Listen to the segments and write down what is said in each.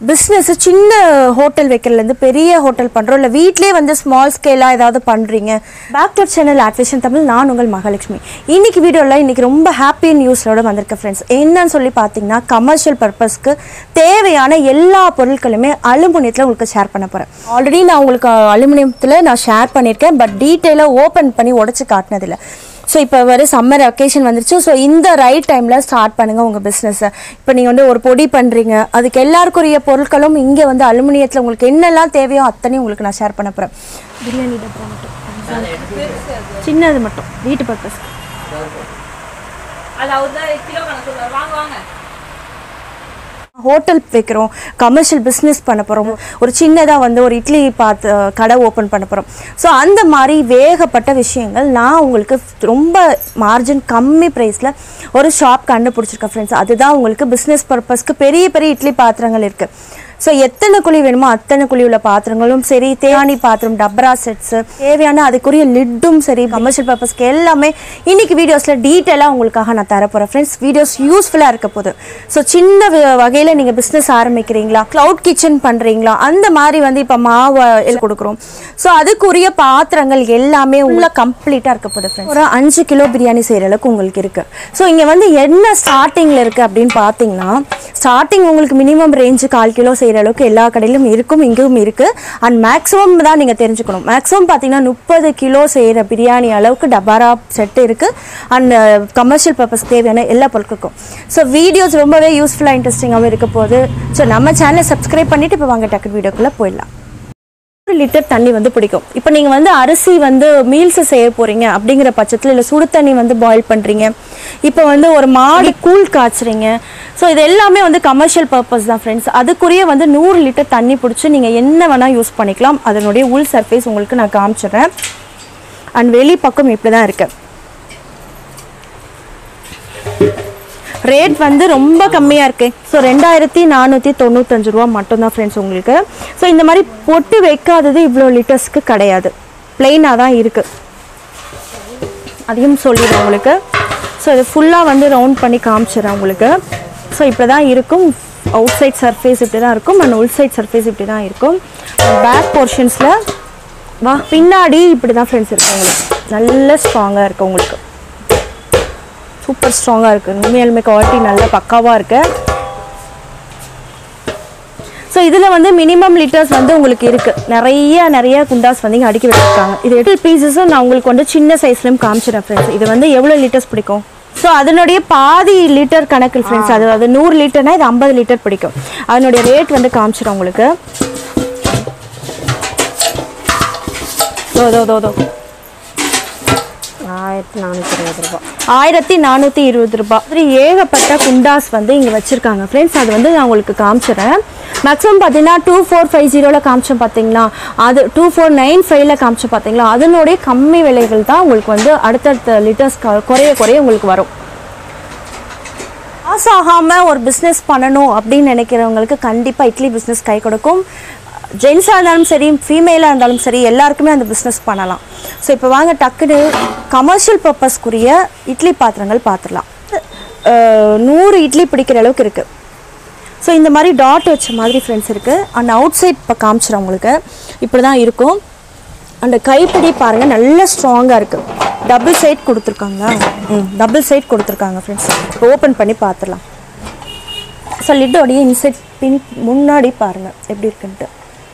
Business சின்ன hotel வைக்கிறதுலேருந்து பெரிய hotel பண்ணுறோம் இல்லை வீட்லேயே வந்து ஸ்மால் ஸ்கேலாக ஏதாவது பண்ணுறீங்க பேக் டு சேனல் ஆட்விஷன் தமிழ் நான் உங்கள் மகாலட்சுமி இன்னைக்கு வீடியோவில் இன்னைக்கு ரொம்ப ஹாப்பி நியூஸோட வந்திருக்கேன் ஃப்ரெண்ட்ஸ் என்னன்னு சொல்லி பார்த்தீங்கன்னா கமர்ஷியல் பர்பஸ்க்கு தேவையான எல்லா பொருட்களுமே அலுமினியத்தில் உங்களுக்கு ஷேர் பண்ண போகிறேன் ஆல்ரெடி நான் உங்களுக்கு அலுமினியத்தில் நான் ஷேர் பண்ணியிருக்கேன் பட் டீட்டெயிலாக ஓப்பன் பண்ணி உடச்சி காட்டினதில்லை ஸோ இப்போ வர சம்மர் அக்கேஷன் வந்துருச்சு ஸோ இந்த ரைட் டைமில் ஸ்டார்ட் பண்ணுங்கள் உங்கள் பிஸ்னஸை இப்போ நீங்கள் வந்து ஒரு பொடி பண்ணுறீங்க அதுக்கு எல்லாருக்குரிய பொருட்களும் இங்கே வந்து அலுமினியத்தில் உங்களுக்கு என்னெல்லாம் தேவையோ அத்தனையும் உங்களுக்கு நான் ஷேர் பண்ண போகிறேன் பிரியாணி டப்பா மட்டும் சின்னது மட்டும் வீட்டு பர்பஸ் அது அவர் தான் கிலோ கணக்கு சொல்லுவார் வாங்க வாங்க ஹோட்டல் வைக்கிறோம் கமர்ஷியல் பிஸ்னஸ் பண்ண போகிறோம் ஒரு சின்னதாக வந்து ஒரு இட்லி பார்த்து கடை ஓப்பன் பண்ண போகிறோம் ஸோ அந்த மாதிரி வேகப்பட்ட விஷயங்கள் நான் உங்களுக்கு ரொம்ப மார்ஜின் கம்மி ப்ரைஸில் ஒரு ஷாப் கண்டுபிடிச்சிருக்கேன் ஃப்ரெண்ட்ஸ் அதுதான் உங்களுக்கு பிஸ்னஸ் பர்பஸ்க்கு பெரிய பெரிய இட்லி பாத்திரங்கள் இருக்குது ஸோ எத்தனை குழி வேணுமோ அத்தனை குழி உள்ள பாத்திரங்களும் சரி தேவானி பாத்திரம் டப்ரா செட்ஸு தேவையான அதுக்குரிய லிட்டும் சரி கமர்ஷியல் பர்பஸ்க்கு எல்லாமே இன்னைக்கு வீடியோஸில் டீட்டெயிலாக உங்களுக்காக நான் தரப்போகிறேன் ஃப்ரெண்ட்ஸ் வீடியோஸ் யூஸ்ஃபுல்லாக இருக்க போகுது ஸோ சின்ன வகையில் நீங்கள் பிஸ்னஸ் ஆரம்பிக்கிறீங்களா க்ளவுட் கிச்சன் பண்ணுறீங்களா அந்த மாதிரி வந்து இப்போ மாவு எல்லாம் கொடுக்குறோம் ஸோ அதுக்குரிய பாத்திரங்கள் எல்லாமே உள்ள கம்ப்ளீட்டாக இருக்க போகுது ஃப்ரெண்ட்ஸ் ஒரு அஞ்சு கிலோ பிரியாணி செய்கிற அளவுக்கு உங்களுக்கு இருக்குது ஸோ இங்கே வந்து என்ன ஸ்டார்டிங்கில் இருக்குது அப்படின்னு பார்த்தீங்கன்னா ஸ்டார்டிங் உங்களுக்கு மினிமம் ரேஞ்சு கால் கிலோ செய்கிற அளவுக்கு எல்லா கடையிலும் இருக்கும் இங்கேயும் இருக்குது அண்ட் மேக்ஸிமம் தான் நீங்கள் தெரிஞ்சுக்கணும் மேக்ஸிமம் பார்த்தீங்கன்னா முப்பது கிலோ செய்கிற பிரியாணி அளவுக்கு டபாரா செட்டு இருக்குது அண்ட் கமர்ஷியல் பர்பஸ் தேவையான எல்லா பொருட்களுக்கும் ஸோ வீடியோஸ் ரொம்பவே யூஸ்ஃபுல்லாக இன்ட்ரெஸ்டிங்காகவும் இருக்க போகுது ஸோ நம்ம சேனலை சப்ஸ்கிரைப் பண்ணிவிட்டு இப்போ வாங்க டக்கு வீடியோக்குள்ளே போயிடலாம் ஒரு லிட்டர் தண்ணி வந்து பிடிக்கும் இப்போ நீங்கள் வந்து அரிசி வந்து மீல்ஸ் செய்ய போகிறீங்க அப்படிங்கிற பட்சத்தில் இல்லை சுடு தண்ணி வந்து பாயில் பண்ணுறீங்க இப்போ வந்து ஒரு மாடி கூழ் காய்ச்சுறீங்க ஸோ இது எல்லாமே வந்து கமர்ஷியல் பர்பஸ் தான் ஃப்ரெண்ட்ஸ் அதுக்குரிய வந்து நூறு லிட்டர் தண்ணி பிடிச்சி நீங்கள் என்ன வேணால் யூஸ் பண்ணிக்கலாம் அதனுடைய உள் சர்ஃபேஸ் உங்களுக்கு நான் காமிச்சிடுறேன் அண்ட் வெளி பக்கம் இப்படி தான் இருக்குது ரேட் வந்து ரொம்ப கம்மியாக இருக்கு ஸோ ரெண்டாயிரத்தி நானூற்றி தொண்ணூத்தஞ்சு ரூபா மட்டும்தான் ஃப்ரெண்ட்ஸ் உங்களுக்கு ஸோ இந்த மாதிரி பொட்டு வைக்காதது இவ்வளோ லிட்டர்ஸ்க்கு கிடையாது பிளெயினாக தான் இருக்குது அதையும் சொல்லிடுறேன் உங்களுக்கு ஸோ இது ஃபுல்லாக வந்து ரவுண்ட் பண்ணி காமிச்சிடுறேன் உங்களுக்கு ஸோ இப்படி தான் இருக்கும் அவுட் சைட் சர்ஃபேஸ் இப்படி தான் இருக்கும் அண்ட் உள் சைட் சர்ஃபேஸ் இப்படி தான் இருக்கும் பேக் போர்ஷன்ஸில் வா பின்னாடி இப்படி தான் ஃப்ரெண்ட்ஸ் இருக்கு உங்களுக்கு நல்ல ஸ்ட்ராங்காக இருக்குது உங்களுக்கு சூப்பர் ஸ்ட்ராங்காக இருக்குது உண்மையாலுமே குவாலிட்டி நல்ல பக்காவாக இருக்கு ஸோ இதில் வந்து மினிமம் லிட்டர்ஸ் வந்து உங்களுக்கு இருக்குது நிறைய நிறைய குண்டாஸ் வந்து இங்கே அடுக்கி வச்சுருக்காங்க இது எட்டு பீசஸும் நான் உங்களுக்கு வந்து சின்ன சைஸ்லையும் காமிச்சிடறேன் ஃப்ரெண்ட்ஸ் இது வந்து எவ்வளோ லிட்டர்ஸ் பிடிக்கும் ஸோ அதனுடைய பாதி லிட்டர் கணக்கு ஃப்ரெண்ட்ஸ் அது அது நூறு லிட்டர்னா இது ஐம்பது லிட்டர் பிடிக்கும் அதனுடைய ரேட் வந்து காமிச்சிடும் உங்களுக்கு தோ தோ தோ தோ ஆயிரத்தி நானூற்றி இருபது ரூபாய் ஆயிரத்தி நானூற்றி இருபது ரூபாய் மாதிரி ஏகப்பட்ட குண்டாஸ் வந்து இங்கே வச்சுருக்காங்க ஃப்ரெண்ட்ஸ் அது வந்து நான் உங்களுக்கு காமிச்சிடுறேன் மேக்ஸிமம் பார்த்தீங்கன்னா டூ ஃபோர் ஃபைவ் ஜீரோவில் காமிச்சோம் பார்த்தீங்களா அது டூ ஃபோர் நைன் ஃபைவ்ல காமிச்சோம் பார்த்தீங்களா அதனுடைய கம்மி விலைகள் தான் உங்களுக்கு வந்து அடுத்தடுத்த லிட்டர்ஸ் குறைய குறைய உங்களுக்கு வரும் லாஸ் ஆகாமல் ஒரு பிஸ்னஸ் பண்ணணும் அப்படின்னு நினைக்கிறவங்களுக்கு கண்டிப்பாக இட்லி பிஸ்னஸ் கை கொடுக்கும் ஜென்ஸாக இருந்தாலும் சரி ஃபீமேலாக இருந்தாலும் சரி எல்லாருக்குமே அந்த பிஸ்னஸ் பண்ணலாம் ஸோ இப்போ வாங்க டக்குன்னு கமர்ஷியல் பர்பஸ்க்குரிய இட்லி பாத்திரங்கள் பார்த்துடலாம் அஹ், நூறு இட்லி பிடிக்கிற அளவுக்கு இருக்குது ஸோ இந்த மாதிரி டாட் வச்ச மாதிரி ஃப்ரெண்ட்ஸ் இருக்குது அண்ட் அவுட் சைட் இப்போ காமிச்சிடும் உங்களுக்கு இப்படி தான் இருக்கும் அந்த கைப்பிடி பாருங்கள் நல்ல ஸ்ட்ராங்காக இருக்குது டபுள் சைட் கொடுத்துருக்காங்களா ம் டபுள் சைட் கொடுத்துருக்காங்க ஃப்ரெண்ட்ஸ் இப்போ ஓப்பன் பண்ணி பார்த்துடலாம் ஸோ லிட்டோடைய இன்சைட் பின் முன்னாடி பாருங்கள் எப்படி இருக்குன்ட்டு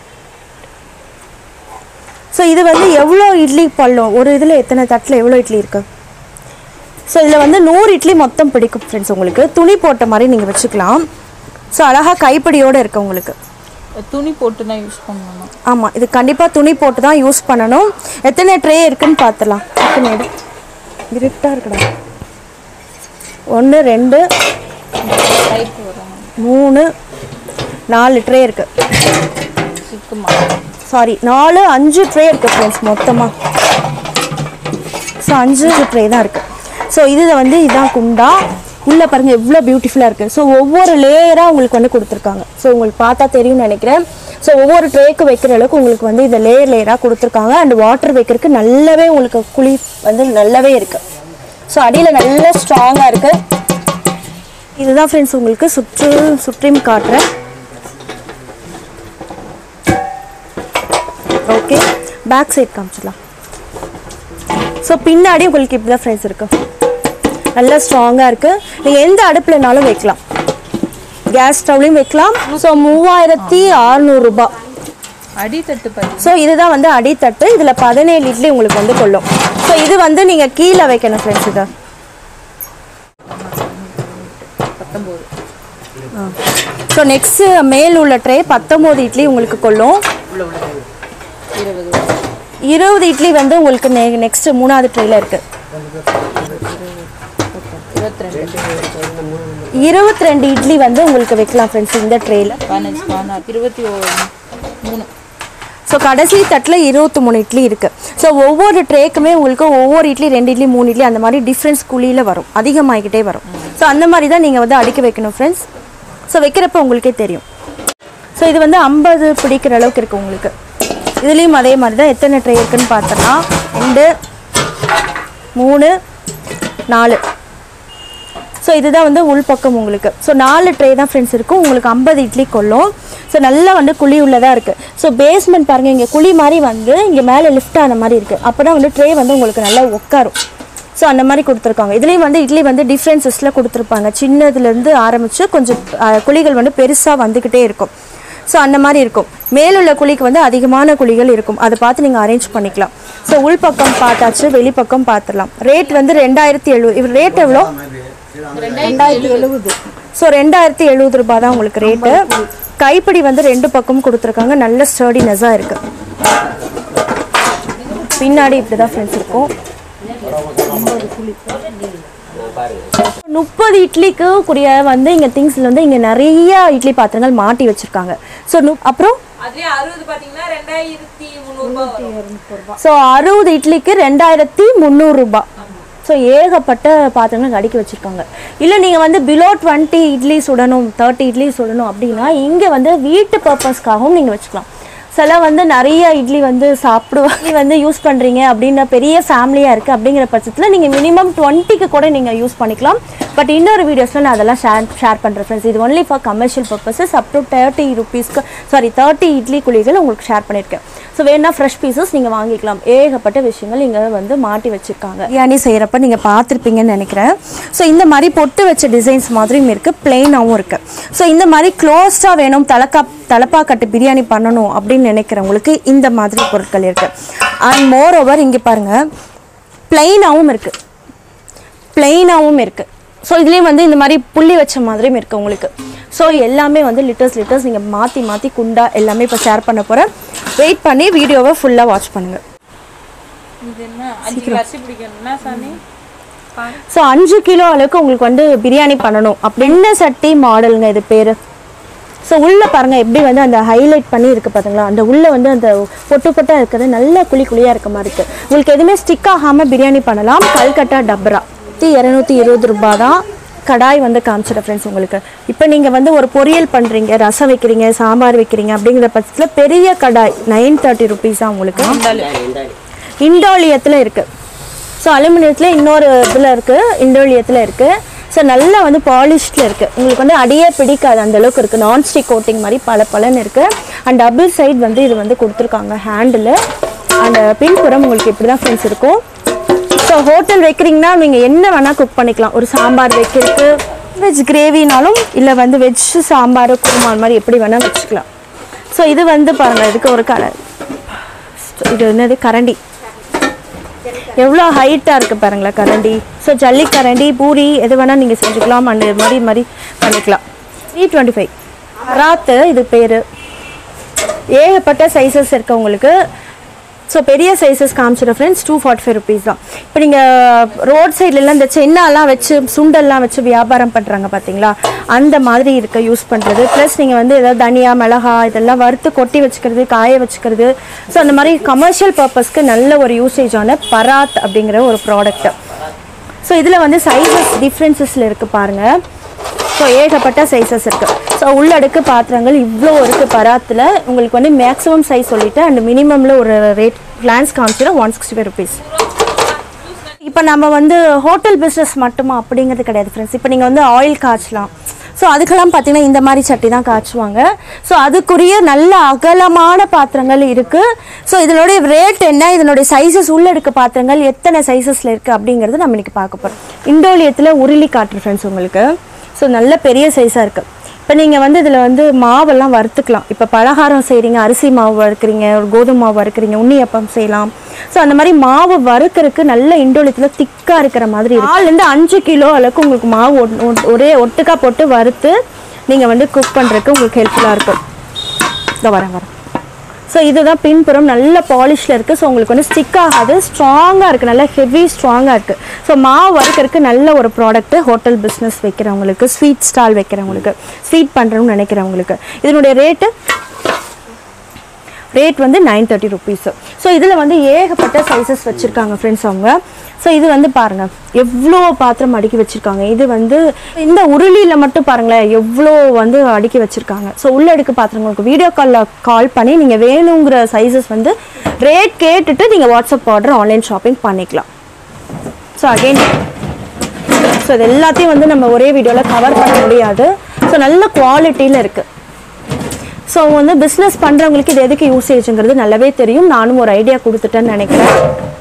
ஸோ இது வந்து எவ்வளோ இட்லி பள்ளம் ஒரு இதில் எத்தனை தட்டில் எவ்வளோ இட்லி இருக்குது ஸோ இதில் வந்து நூறு இட்லி மொத்தம் பிடிக்கும் ஃப்ரெண்ட்ஸ் உங்களுக்கு துணி போட்ட மாதிரி நீங்கள் வச்சுக்கலாம் ஸோ அழகாக கைப்பிடியோடு இருக்கு உங்களுக்கு துணி போட்டு தான் யூஸ் பண்ணணும் ஆமாம் இது கண்டிப்பாக துணி போட்டு தான் யூஸ் பண்ணணும் எத்தனை ட்ரே இருக்குன்னு பார்த்துலாம் எத்தனை எடு இருட்டாக இருக்குடா ஒன்று ரெண்டு டைப் வரும் மூணு நாலு ட்ரே இருக்குது சிக்குமா சாரி நாலு அஞ்சு ட்ரே இருக்குது ஃப்ரெண்ட்ஸ் மொத்தமாக ஸோ அஞ்சு ட்ரே தான் இருக்குது ஸோ இதில் வந்து இதான் குண்டா உள்ளே பாருங்கள் எவ்வளோ பியூட்டிஃபுல்லாக இருக்குது ஸோ ஒவ்வொரு லேயராக உங்களுக்கு வந்து கொடுத்துருக்காங்க ஸோ உங்களுக்கு பார்த்தா தெரியும்னு நினைக்கிறேன் ஸோ ஒவ்வொரு ட்ரேக்கு வைக்கிற அளவுக்கு உங்களுக்கு வந்து இதை லேயர் லேயராக கொடுத்துருக்காங்க அண்ட் வாட்டர் வைக்கிறதுக்கு நல்லாவே உங்களுக்கு குழி வந்து நல்லாவே இருக்குது ஸோ அடியில் நல்ல ஸ்ட்ராங்காக இருக்குது இதுதான் ஃப்ரெண்ட்ஸ் உங்களுக்கு சுற்று சுற்றியும் காட்டுறேன் பேக் சைட் காமிச்சிடலாம் ஸோ பின்னாடி உங்களுக்கு இப்படி தான் ஃப்ரைஸ் இருக்கு நல்லா ஸ்ட்ராங்காக இருக்குது நீங்கள் எந்த அடுப்புலனாலும் வைக்கலாம் கேஸ் ஸ்டவ்லையும் வைக்கலாம் ஸோ மூவாயிரத்தி அறநூறுபா அடித்தட்டு பாத்தீங்கன்னா ஸோ இதுதான் வந்து அடித்தட்டு இதில் பதினேழு இட்லி உங்களுக்கு வந்து கொள்ளும் ஸோ இது வந்து நீங்கள் கீழே வைக்கணும் ஃப்ரெண்ட்ஸ் இதை பத்தொம்போது ஸோ நெக்ஸ்ட் மேல் உள்ள ட்ரே பத்தொம்போது இட்லி உங்களுக்கு கொள்ளும் இருபது இருபது இட்லி வந்து உங்களுக்கு நெ நெக்ஸ்ட் மூணாவது ட்ரேல இருக்கு இருபத்தி ரெண்டு இருபத்தி ரெண்டு இட்லி வந்து உங்களுக்கு வைக்கலாம் ஃப்ரெண்ட்ஸ் இந்த ட்ரேல பதினஞ்சு பதினாறு இருபத்தி ஓ- மூணு ஸோ கடைசி தட்டில் இருபத்தி மூணு இட்லி இருக்கு ஸோ ஒவ்வொரு ட்ரேக்குமே உங்களுக்கு ஒவ்வொரு இட்லி ரெண்டு இட்லி மூணு இட்லி அந்த மாதிரி டிஃப்ரென்ஸ் குழியில் வரும் அதிகமாகிக்கிட்டே வரும் ஸோ அந்த மாதிரி தான் நீங்கள் வந்து அடுக்கி வைக்கணும் ஃப்ரெண்ட்ஸ் ஸோ வைக்கிறப்ப உங்களுக்கே தெரியும் ஸோ இது வந்து ஐம்பது பிடிக்கிற அளவுக்கு இருக்குது உங்களுக்கு இதுலேயும் அதே மாதிரி தான் எத்தனை ட்ரே இருக்குன்னு பார்த்தோன்னா ரெண்டு மூணு நாலு ஸோ இதுதான் வந்து உள்பக்கம் உங்களுக்கு ஸோ நாலு ட்ரே தான் ஃப்ரெண்ட்ஸ் இருக்கும் உங்களுக்கு ஐம்பது இட்லி கொள்ளும் ஸோ நல்லா வந்து குழி உள்ளதாக இருக்குது ஸோ பேஸ்மெண்ட் பாருங்கள் இங்கே குழி மாதிரி வந்து இங்கே மேலே லிஃப்ட் ஆன மாதிரி இருக்குது அப்போ தான் வந்து ட்ரே வந்து உங்களுக்கு நல்லா உட்காரும் ஸோ அந்த மாதிரி கொடுத்துருக்காங்க இதுலேயும் வந்து இட்லி வந்து டிஃப்ரென்சஸில் கொடுத்துருப்பாங்க சின்னதுலேருந்து ஆரம்பித்து கொஞ்சம் அஹ், குழிகள் வந்து பெருசாக வந்துக்கிட்டே இருக்கும் ஸோ அந்த மாதிரி இருக்கும் மேலுள்ள குழிக்கு வந்து அதிகமான குழிகள் இருக்கும் அதை பார்த்து நீங்கள் அரேஞ்ச் பண்ணிக்கலாம் ஸோ உள்பக்கம் பார்த்தாச்சு வெளிப்பக்கம் பார்த்துடலாம் ரேட் வந்து ரெண்டாயிரத்தி எழுபது இவர் ரேட் எவ்வளோ ரெண்டாயிரத்தி எழுபது ஸோ ரெண்டாயிரத்தி எழுபது ரூபாய் தான் உங்களுக்கு ரேட்டு கைப்பிடி வந்து ரெண்டு பக்கமும் கொடுத்துருக்காங்க நல்ல ஸ்டர்டினஸாக இருக்கு பின்னாடி இப்படி தான் ஃப்ரெண்ட்ஸ் இருக்கும் முப்பது இட்லிக்கு கூடிய வந்து இங்கே திங்ஸில் வந்து இங்கே நிறைய இட்லி பாத்திரங்கள் மாட்டி வச்சுருக்காங்க ஸோ அப்புறம் அதுலயே அறுபது பாத்தீங்கன்னா ரெண்டாயிரத்தி முந்நூறுபா வரும் ஸோ அறுபது இட்லிக்கு ரெண்டாயிரத்தி முந்நூறுரூபா ஸோ ஏகப்பட்ட பாத்திரங்கள் அடுக்கி வச்சுருக்காங்க இல்லை நீங்கள் வந்து பிலோ டுவெண்ட்டி இட்லி சுடணும் தேர்ட்டி இட்லி சுடணும் அப்படின்னா இங்கே வந்து வீட்டு பர்பஸ்க்காகவும் நீங்கள் வச்சுக்கலாம் சில வந்து நிறைய இட்லி வந்து சாப்பிடுவாங்க வந்து யூஸ் பண்ணுறீங்க அப்படின்னா பெரிய ஃபேமிலியாக இருக்குது அப்படிங்கிற பட்சத்தில் நீங்கள் மினிமம் டுவெண்ட்டிக்கு கூட நீங்கள் யூஸ் பண்ணிக்கலாம் பட் இன்னொரு வீடியோஸில் நான் அதெல்லாம் ஷேர் ஷேர் பண்ணுறேன் ஃப்ரெண்ட்ஸ் இது only for commercial purposes up to thirty ருபீஸ்க்கு சாரி தேர்ட்டி இட்லி குழிகள் உங்களுக்கு ஷேர் பண்ணியிருக்கேன் ஸோ வேணா ஃப்ரெஷ் பீசஸ் நீங்கள் வாங்கிக்கலாம் ஏகப்பட்ட விஷயங்கள் இங்கே வந்து மாட்டி வச்சுருக்காங்க பிரியாணி செய்கிறப்ப நீங்கள் பார்த்துருப்பீங்கன்னு நினைக்கிறேன் ஸோ இந்த மாதிரி பொட்டு வச்ச டிசைன்ஸ் மாதிரியும் இருக்குது பிளெயினாகவும் இருக்குது ஸோ இந்த மாதிரி க்ளோஸ்டாக வேணும் தலக்கா தலப்பாக்கட்டு பிரியாணி பண்ணணும் அப்படின்னு நினைக்கிறவங்களுக்கு இந்த மாதிரி பொருட்கள் இருக்குது அண்ட் மோர் ஓவர் இங்கே பாருங்கள் பிளெயினாகவும் இருக்குது பிளெயினாகவும் இருக்குது ஸோ இதுலேயும் வந்து இந்த மாதிரி புள்ளி வச்ச மாதிரியும் இருக்குது உங்களுக்கு ஸோ எல்லாமே வந்து லிட்டர்ஸ் லிட்டர்ஸ் நீங்கள் மாற்றி மாற்றி குண்டா எல்லாமே இப்போ ஷேர் பண்ண போகிறேன் வெயிட் பண்ணி வீடியோவை ஃபுல்லாக வாட்ச் பண்ணுங்கள் இது என்ன அஞ்சு அரிசி பிடிக்கணும்னா சாமி பாரு. ஸோ அஞ்சு கிலோ அளவுக்கு உங்களுக்கு வந்து பிரியாணி பண்ணணும் அப்படின்னு சட்டி மாடலுங்க இது பேர் ஸோ உள்ளே பாருங்கள் எப்படி வந்து அந்த ஹைலைட் பண்ணி இருக்குது பாத்தீங்களா அந்த உள்ளே வந்து அந்த பொட்டு பொட்டாக இருக்கிறது நல்ல குழி குழியாக இருக்க மாதிரி இருக்குது உங்களுக்கு எதுவுமே ஸ்டிக் ஆகாமல் பிரியாணி பண்ணலாம் கல்கட்டா டப்ரா இரநூத்தி இருபது ரூபாய் தான் கடாய் வந்து காமிச்சிட ஃப்ரெண்ட்ஸ் உங்களுக்கு இப்போ நீங்கள் வந்து ஒரு பொரியல் பண்ணுறீங்க ரசம் வைக்கிறீங்க சாம்பார் வைக்கிறீங்க அப்படிங்கிற பட்சத்தில் பெரிய கடாய் நைன் தேர்ட்டி ருபீஸ் தான் உங்களுக்கு இண்டோலியத்தில் இருக்குது ஸோ அலுமினியத்தில் இன்னொரு இதில் இருக்குது இண்டோலியத்தில் இருக்குது ஸோ நல்லா வந்து பாலிஷ்டில் இருக்குது உங்களுக்கு வந்து அடியே பிடிக்காது அந்த அளவுக்கு இருக்குது நான்ஸ்டிக் கோட்டிங் மாதிரி பல பலன்னு இருக்குது அண்ட் டபுள் சைடு வந்து இது வந்து கொடுத்துருக்காங்க ஹேண்டில் அந்த பின்புறம் உங்களுக்கு இப்படி தான் ஃப்ரெண்ட்ஸ் இருக்கும் ஸோ ஹோட்டல் வைக்கிறீங்கன்னா நீங்கள் என்ன வேணால் குக் பண்ணிக்கலாம் ஒரு சாம்பார் வைக்கிறதுக்கு வெஜ் கிரேவினாலும் இல்லை வந்து வெஜ் சாம்பார் குருமா அந்த மாதிரி எப்படி வேணால் வச்சுக்கலாம் ஸோ இது வந்து பாருங்கள் இதுக்கு ஒரு கலர் இது என்னது கரண்டி எவ்வளோ ஹைட்டாக இருக்குது பாருங்களேன் கரண்டி ஸோ ஜல்லி கரண்டி பூரி எது வேணால் நீங்கள் செஞ்சுக்கலாம் அண்ட் இது மாதிரி இது மாதிரி பண்ணிக்கலாம் த்ரீ டுவெண்ட்டி ஃபைவ் ராத்து இது பேர் ஏகப்பட்ட சைஸஸ் இருக்கு உங்களுக்கு ஸோ பெரிய சைஸஸ் காமிச்சிட friends two forty five rupees தான் இப்போ நீங்கள் ரோட் சைட்லலாம் இந்த சென்னாலாம் வச்சு சுண்டல்லாம் வச்சு வியாபாரம் பண்ணுறாங்க பார்த்தீங்களா அந்த மாதிரி இருக்க யூஸ் பண்ணுறது ப்ளஸ் நீங்கள் வந்து ஏதாவது தனியா மிளகா இதெல்லாம் வறுத்து கொட்டி வச்சுக்கிறது காய வச்சுக்கிறது ஸோ அந்த மாதிரி கமர்ஷியல் பர்பஸ்க்கு நல்ல ஒரு யூசேஜான பராத் அப்படிங்கிற ஒரு ப்ராடக்ட்டு ஸோ இதில் வந்து சைஸஸ் டிஃப்ரென்சஸில் இருக்குது பாருங்கள் ஸோ ஏகப்பட்ட சைஸஸ் இருக்குது ஸோ உள்ளடுக்கு பாத்திரங்கள் இவ்வளோ இருக்குது பராத்தில் உங்களுக்கு வந்து மேக்ஸிமம் சைஸ் சொல்லிட்டு அண்ட் மினிமமில் ஒரு ரேட் பிளான்ஸ் காமிச்சிடும் ஒன் சிக்ஸ்டி ஃபைவ் ருபீஸ் இப்போ நம்ம வந்து ஹோட்டல் பிஸ்னஸ் மட்டுமா அப்படிங்கிறது கிடையாது ஃப்ரெண்ட்ஸ் இப்போ நீங்கள் வந்து ஆயில் காய்ச்சலாம் ஸோ அதுக்கெல்லாம் பார்த்தீங்கன்னா இந்த மாதிரி சட்டி தான் காய்ச்சுவாங்க ஸோ அதுக்குரிய நல்ல அகலமான பாத்திரங்கள் இருக்குது ஸோ இதனுடைய ரேட் என்ன இதனுடைய சைஸஸ் உள்ள இருக்க பாத்திரங்கள் எத்தனை சைஸஸில் இருக்குது அப்படிங்கிறது நம்ம இன்னைக்கு பார்க்க போகிறோம் இண்டோலியத்தில் உருளி காட்டுற ஃப்ரெண்ட்ஸ் உங்களுக்கு ஸோ நல்ல பெரிய சைஸாக இருக்குது இப்போ நீங்கள் வந்து இதில் வந்து மாவெல்லாம் வறுத்துக்கலாம் இப்போ பலகாரம் செய்கிறீங்க அரிசி மாவு வறுக்கிறீங்க ஒரு கோதுமை மாவு வறுக்கிறீங்க உண்ணியப்பம் செய்யலாம் ஸோ அந்த மாதிரி மாவு வறுக்கிறதுக்கு நல்ல இண்டோலியத்தில் திக்காக இருக்கிற மாதிரி இருக்கு. நாலுலேருந்து அஞ்சு கிலோ அளவுக்கு உங்களுக்கு மாவு ஒட்- ஒட்- ஒரே ஒட்டுக்கா போட்டு வறுத்து நீங்கள் வந்து குக் பண்ணுறதுக்கு உங்களுக்கு ஹெல்ப்ஃபுல்லாக இருக்கும் இதோ வரேன் வரேன் ஸோ இதுதான் பின்புறம் நல்ல பாலிஷில் இருக்குது ஸோ உங்களுக்கு வந்து ஸ்டிக் ஆகாது ஸ்ட்ராங்காக இருக்குது நல்ல ஹெவி ஸ்ட்ராங்காக இருக்குது ஸோ மாவு வறுக்கிறதுக்கு நல்ல ஒரு ப்ராடக்ட் ஹோட்டல் பிஸ்னஸ் வைக்கிறவங்களுக்கு ஸ்வீட் ஸ்டால் வைக்கிறவங்களுக்கு ஸ்வீட் பண்ணுறோம்னு நினைக்கிறவங்களுக்கு இதனுடைய ரேட்டு ரேட் வந்து நைன் தேர்ட்டி ருபீஸு ஸோ இதில் வந்து ஏகப்பட்ட சைஸஸ் வச்சுருக்காங்க ஃப்ரெண்ட்ஸ் அவங்க ஸோ இது வந்து பாருங்கள் எவ்வளோ பாத்திரம் அடுக்கி வச்சுருக்காங்க இது வந்து இந்த உருளியில் மட்டும் பாருங்களேன் எவ்வளோ வந்து அடுக்கி வச்சுருக்காங்க ஸோ உள்ள அடுக்கு பாத்திரங்களுக்கு வீடியோ காலில் கால் பண்ணி நீங்கள் வேணுங்கிற சைஸஸ் வந்து ரேட் கேட்டுட்டு நீங்கள் வாட்ஸ்அப் ஆர்டர் ஆன்லைன் ஷாப்பிங் பண்ணிக்கலாம் ஸோ அகெயின் ஸோ இது எல்லாத்தையும் வந்து நம்ம ஒரே வீடியோவில் கவர் பண்ண முடியாது ஸோ நல்ல குவாலிட்டியில் இருக்குது ஸோ வந்து பிஸ்னஸ் பண்ணுறவங்களுக்கு இது எதுக்கு யூசேஜுங்கிறது நல்லாவே தெரியும் நானும் ஒரு ஐடியா கொடுத்துட்டேன்னு நினைக்கிறேன்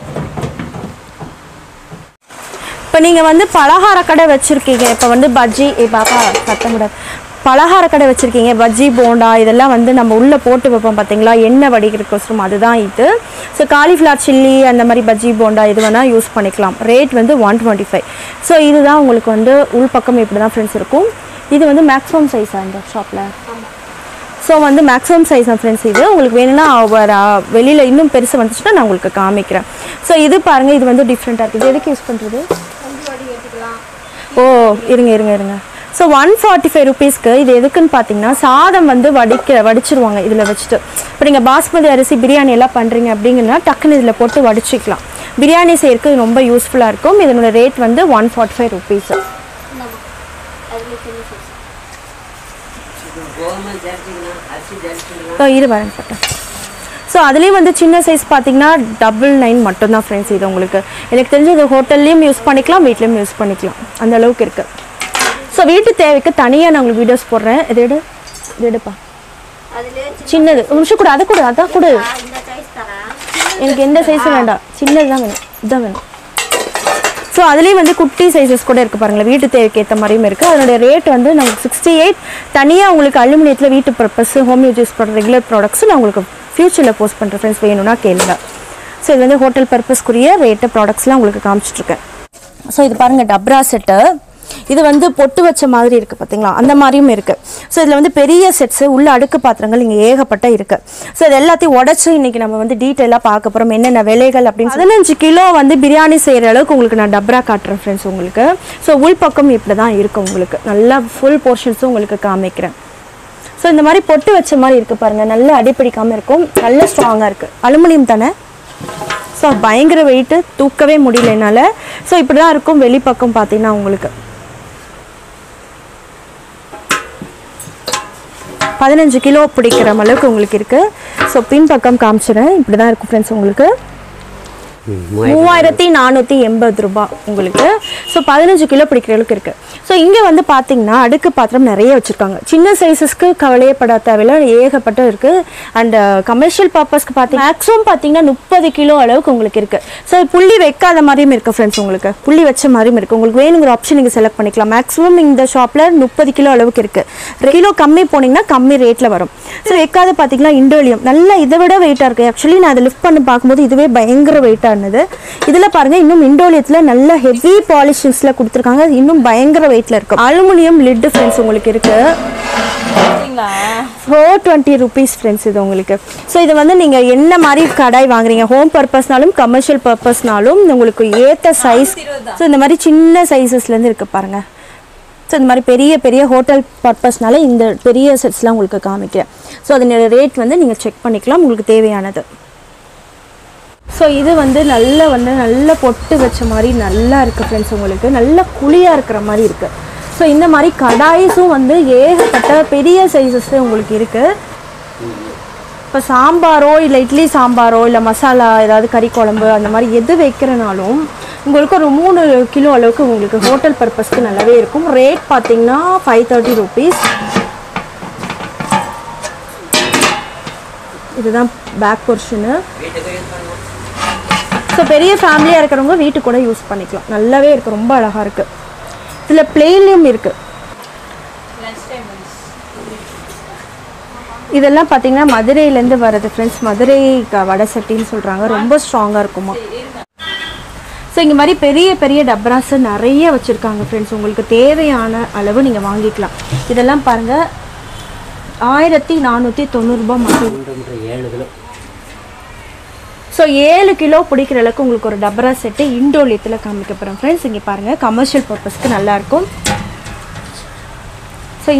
இப்போ நீங்கள் வந்து பலகார கடை வச்சுருக்கீங்க இப்போ வந்து பஜ்ஜி ஏ பாப்பா சத்தம் கூடாது பலகார கடை வச்சுருக்கீங்க பஜ்ஜி போண்டா இதெல்லாம் வந்து நம்ம உள்ளே போட்டு வைப்போம் பார்த்தீங்களா எண்ணெய் வடிக்கிறதுக்கோசரம் அதுதான் இது ஸோ காலிஃப்ளவர் சில்லி அந்த மாதிரி பஜ்ஜி போண்டா இது வேணால் யூஸ் பண்ணிக்கலாம் ரேட் வந்து ஒன் டுவெண்ட்டி ஃபைவ் ஸோ இதுதான் உங்களுக்கு வந்து உள்பக்கம் இப்படி தான் ஃப்ரெண்ட்ஸ் இருக்கும் இது வந்து மேக்ஸிமம் சைஸா இந்த ஷாப்பில் ஸோ வந்து மேக்ஸிமம் சைஸ் தான் ஃப்ரெண்ட்ஸ் இது உங்களுக்கு வேணும்னா அவர் வெளியில் இன்னும் பெருசு வந்துச்சுன்னா நான் உங்களுக்கு காமிக்கிறேன் ஸோ இது பாருங்கள் இது வந்து டிஃப்ரெண்ட்டாக இருக்குது இது எதுக்கு யூஸ் பண்ணுறது ஓ இருங்க இருங்க இருங்க ஸோ ஒன் ஃபார்ட்டி ஃபைவ் ருபீஸ்க்கு இது எதுக்குன்னு பார்த்தீங்கன்னா சாதம் வந்து வடிக்க வடிச்சிருவாங்க இதில் வச்சுட்டு இப்போ நீங்கள் பாஸ்மதி அரிசி பிரியாணி எல்லாம் பண்ணுறீங்க அப்படிங்கன்னா டக்குன்னு இதில் போட்டு வடிச்சிக்கலாம் பிரியாணி செய்யறதுக்கு இது ரொம்ப யூஸ்ஃபுல்லாக இருக்கும் இதனோட ரேட் வந்து ஒன் ஃபார்ட்டி ஃபைவ் ருபீஸ் கோதுமை ஜரிச்சிக்கலாம் அரிசி ஜரிச்சிக்கலாம் ஸோ இரு வரேன் போட்டேன் ஸோ அதுலேயும் வந்து சின்ன சைஸ் பார்த்தீங்கன்னா டபுள் நைன் மட்டும்தான் ஃப்ரெண்ட்ஸ் இது உங்களுக்கு எனக்கு தெரிஞ்சு இது ஹோட்டல்லையும் யூஸ் பண்ணிக்கலாம் வீட்லேயும் யூஸ் பண்ணிக்கலாம் அந்த அளவுக்கு இருக்குது ஸோ வீட்டு தேவைக்கு தனியாக நான் உங்களுக்கு வீடியோஸ் போடுறேன் இது எடு இது எடுப்பா சின்னது ஒரு நிமிஷம் கூட அதை கூட அதான் கொடு எனக்கு எந்த சைஸும் வேண்டாம் சின்னது தான் வேணும் இதுதான் வேணும் ஸோ அதுலேயும் வந்து குட்டி சைஸஸ் கூட இருக்குது பாருங்களேன் வீட்டு தேவைக்கு ஏற்ற மாதிரியும் இருக்குது அதனுடைய ரேட் வந்து நமக்கு சிக்ஸ்டி எயிட் தனியாக உங்களுக்கு அலுமினியத்தில் வீட்டு பர்பஸ் ஹோம் யூஸ் பண்ணுற ரெகுலர் ப்ராடக்ட்ஸ் நான் உங்களுக்கு ஃப்யூச்சரில் போஸ்ட் பண்ணுற ஃப்ரெண்ட்ஸ் வேணும்னா கேளுங்க ஸோ இது வந்து ஹோட்டல் பர்பஸ்க்குரிய ரேட்டு ப்ராடக்ட்ஸ்லாம் உங்களுக்கு காமிச்சிட்ருக்கேன் ஸோ இது பாருங்கள் டப்ரா செட்டு இது வந்து பொட்டு வச்ச மாதிரி இருக்குது பார்த்தீங்களா அந்த மாதிரியும் இருக்குது ஸோ இதில் வந்து பெரிய செட்ஸு உள்ள அடுக்கு பாத்திரங்கள் இங்கே ஏகப்பட்ட இருக்குது ஸோ இது எல்லாத்தையும் உடச்சி இன்றைக்கி நம்ம வந்து டீட்டெயிலாக பார்க்க போகிறோம் என்னென்ன விலைகள் அப்படின்னு பதினஞ்சு கிலோ வந்து பிரியாணி செய்கிற அளவுக்கு உங்களுக்கு நான் டப்ரா காட்டுறேன் ஃப்ரெண்ட்ஸ் உங்களுக்கு ஸோ உள்பக்கம் இப்படி தான் இருக்கும் உங்களுக்கு நல்லா ஃபுல் போர்ஷன்ஸும் உங்களுக்கு காமிக்கிறேன் ஸோ இந்த மாதிரி பொட்டு வச்ச மாதிரி இருக்குது பாருங்கள் நல்லா அடிப்பிடிக்காமல் இருக்கும் நல்ல ஸ்ட்ராங்காக இருக்குது அலுமினியம் தானே ஸோ பயங்கர வெயிட்டு தூக்கவே முடியல என்னால் ஸோ இப்படி தான் இருக்கும் வெளிப்பக்கம் பார்த்தீங்கன்னா உங்களுக்கு பதினஞ்சு கிலோ பிடிக்கிற அளவுக்கு உங்களுக்கு இருக்குது ஸோ பின்பக்கம் காமிச்சிடுறேன் இப்படி தான் இருக்கும் ஃப்ரெண்ட்ஸ் உங்களுக்கு மூவாயிரத்தி நானூற்றி எண்பது ரூபாய் உங்களுக்கு ஸோ பதினஞ்சு கிலோ பிடிக்கிற அளவுக்கு இருக்குது ஸோ இங்கே வந்து பார்த்தீங்கன்னா அடுக்கு பாத்திரம் நிறைய வச்சுருக்காங்க சின்ன சைஸஸ்க்கு கவலையப்பட தேவையில்ல ஏகப்பட்ட இருக்குது அண்ட் கமர்ஷியல் பர்பஸ்க்கு பார்த்தீங்க மேக்ஸிமம் பார்த்தீங்கன்னா முப்பது கிலோ அளவுக்கு உங்களுக்கு இருக்குது ஸோ புள்ளி வைக்காத மாதிரியும் இருக்குது ஃப்ரெண்ட்ஸ் உங்களுக்கு புள்ளி வச்ச மாதிரியும் இருக்குது உங்களுக்கு வேணுங்கிற ஆப்ஷன் நீங்கள் செலக்ட் பண்ணிக்கலாம் மேக்ஸிமம் இந்த ஷாப்பில் முப்பது கிலோ அளவுக்கு இருக்குது கிலோ கம்மி போனீங்கன்னா கம்மி ரேட்டில் வரும் ஸோ வைக்காத பார்த்தீங்கன்னா இண்டோலியம் நல்லா இதை விட வெயிட்டாக இருக்குது ஆக்சுவலி நான் அதை லிஃப்ட் பண்ணி பார்க்கும்போது இதுவே பயங்கர வெயிட்டாக இருந்தது இதில் பாருங்கள் இன்னும் இண்டோலியத்தில் நல்ல ஹெவி பாலிஷிங்ஸில் கொடுத்துருக்காங்க அது இன்னும் பயங்கர வெயிட்டில் இருக்கும் அலுமினியம் லிட்டு ஃப்ரெண்ட்ஸ் உங்களுக்கு இருக்குது சரிங்களா ஃபோர் டுவெண்ட்டி ருபீஸ் ஃப்ரெண்ட்ஸ் இது உங்களுக்கு ஸோ இது வந்து நீங்கள் என்ன மாதிரி கடாய் வாங்குறீங்க ஹோம் பர்பஸ்னாலும் கமர்ஷியல் பர்பஸ்னாலும் உங்களுக்கு ஏற்ற சைஸ் ஸோ இந்த மாதிரி சின்ன சைஸஸ்லேருந்து இருக்குது பாருங்கள் ஸோ இந்த மாதிரி பெரிய பெரிய ஹோட்டல் பர்பஸ்னால இந்த பெரிய செட்ஸ்லாம் உங்களுக்கு காமிக்கிறேன் ஸோ அதனோட ரேட் வந்து நீங்கள் செக் பண்ணிக்கலாம் உங்களுக்கு தேவையானது ஸோ இது வந்து நல்ல வந்து நல்ல பொட்டு வச்ச மாதிரி நல்லா இருக்குது ஃப்ரெண்ட்ஸ் உங்களுக்கு நல்ல குழியாக இருக்கிற மாதிரி இருக்குது ஸோ இந்த மாதிரி கடாய்ஸும் வந்து ஏகப்பட்ட பெரிய சைஸஸ் உங்களுக்கு இருக்குது இப்போ சாம்பாரோ இல்லை இட்லி சாம்பாரோ இல்லை மசாலா ஏதாவது கறி குழம்பு அந்த மாதிரி எது வைக்கிறனாலும் உங்களுக்கு ஒரு மூணு கிலோ அளவுக்கு உங்களுக்கு ஹோட்டல் பர்பஸ்க்கு நல்லாவே இருக்கும் ரேட் பார்த்தீங்கன்னா ஃபைவ் தேர்ட்டி ருபீஸ் இதுதான் பேக் போர்ஷனு வீட்டுக்கு யூஸ் பண்ணுவோம் ஸோ பெரிய ஃபேமிலியாக இருக்கிறவங்க வீட்டுக்கு கூட யூஸ் பண்ணிக்கலாம் நல்லாவே இருக்குது ரொம்ப அழகாக இருக்குது இதில் பிளெயின்லேயும் இருக்குது லஞ்ச் டைம் இதெல்லாம் பார்த்தீங்கன்னா மதுரையிலேருந்து வருது ஃப்ரெண்ட்ஸ் மதுரை க- வடை சட்டின்னு சொல்கிறாங்க ரொம்ப ஸ்ட்ராங்காக இருக்குமா ஸோ இங்கே மாதிரி பெரிய பெரிய டப்ராஸ் நிறைய வச்சுருக்காங்க ஃப்ரெண்ட்ஸ் உங்களுக்கு தேவையான அளவு நீங்கள் வாங்கிக்கலாம் இதெல்லாம் பாருங்கள் ஆயிரத்தி நானூற்றி தொண்ணூறுரூபா மட்டும் மூன்று மூன்று ஏழு கிலோ ஸோ ஏழு கிலோ பிடிக்கிற அளவுக்கு உங்களுக்கு ஒரு டபரா செட்டு இண்டோலியத்தில் காமிக்க போகிறேன் ஃப்ரெண்ட்ஸ் இங்கே பாருங்கள் கமர்ஷியல் பர்பஸ்க்கு நல்லாயிருக்கும் ஸோ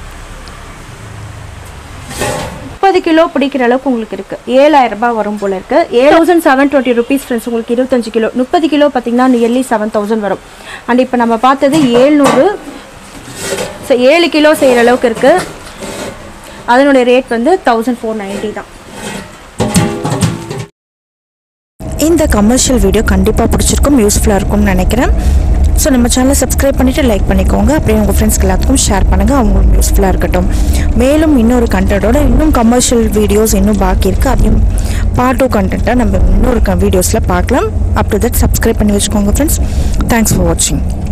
முப்பது கிலோ பிடிக்கிற அளவுக்கு உங்களுக்கு இருக்குது ஏழாயிரம் ரூபாய் வரும் போல இருக்குது ஏழு thousand seven twenty rupees friends உங்களுக்கு இருபத்தஞ்சு கிலோ முப்பது கிலோ பார்த்தீங்கன்னா நியர்லி செவன் தௌசண்ட் வரும் அண்ட் இப்போ நம்ம பார்த்தது ஏழ்நூறு ஸோ ஏழு கிலோ செய்கிற அளவுக்கு இருக்குது அதனுடைய ரேட் வந்து தௌசண்ட் ஃபோர் நைன்ட்டி தான் இந்த கமர்ஷியல் வீடியோ கண்டிப்பாக பிடிச்சிருக்கும் யூஸ்ஃபுல்லாக இருக்கும்னு நினைக்கிறேன் ஸோ நம்ம சேனலை சப்ஸ்கிரைப் பண்ணிவிட்டு லைக் பண்ணிக்கோங்க அப்படியே உங்கள் ஃப்ரெண்ட்ஸ்க்கு எல்லாத்துக்கும் ஷேர் பண்ணுங்கள் அவங்களுக்கு யூஸ்ஃபுல்லாக இருக்கட்டும் மேலும் இன்னொரு கண்டென்ட்டோட இன்னும் கமர்ஷியல் வீடியோஸ் இன்னும் பாக்கி இருக்குது அதையும் பார்ட் டூ கண்டென்ட்டை நம்ம இன்னொரு வீடியோஸில் பார்க்கலாம் அப் டு தட் சப்ஸ்கிரைப் பண்ணி வச்சுக்கோங்க ஃப்ரெண்ட்ஸ் தேங்க்ஸ் ஃபார் வாட்சிங்